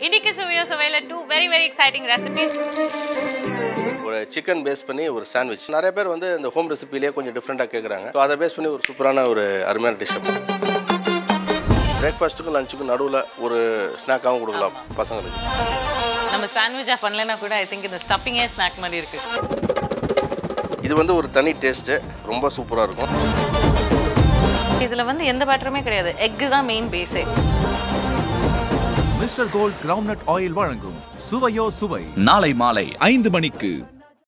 இன்னைக்கு சுவையோ சுவையில two very very exciting recipes ஒரு சிக்கன் பேஸ் பண்ணி ஒரு சாண்ட்விச் நிறைய பேர் வந்து இந்த ஹோம் ரெசிபிலேயே கொஞ்சம் டிஃப்ரெண்ட்டாக கேட்குறாங்க ஸோ அதை பேஸ் பண்ணி ஒரு சூப்பரான ஒரு அருமையான டிஷ் பிரேக்ஃபாஸ்ட்டுக்கும் லஞ்சுக்கும் நடுவில் ஒரு ஸ்நாக்காகவும் கொடுக்கலாம் பசங்களுக்கு நம்ம சாண்ட்விச்சா பண்ணலனா கூட ஐ திங்க் இந்த ஸ்டப்பிங்கே ஸ்நாக் மாதிரி இருக்கு இது வந்து ஒரு தனி டேஸ்ட்டு ரொம்ப சூப்பராக இருக்கும் இதுல வந்து எந்த பேட்டருமே கிடையாது எக் தான் மெயின் பேஸே மிஸ்டர் கோல்ட் கிரவுண்ட்நட் ஆயில் வழங்கும் சுவையோ சுவை நாளை மாலை ஐந்து மணிக்கு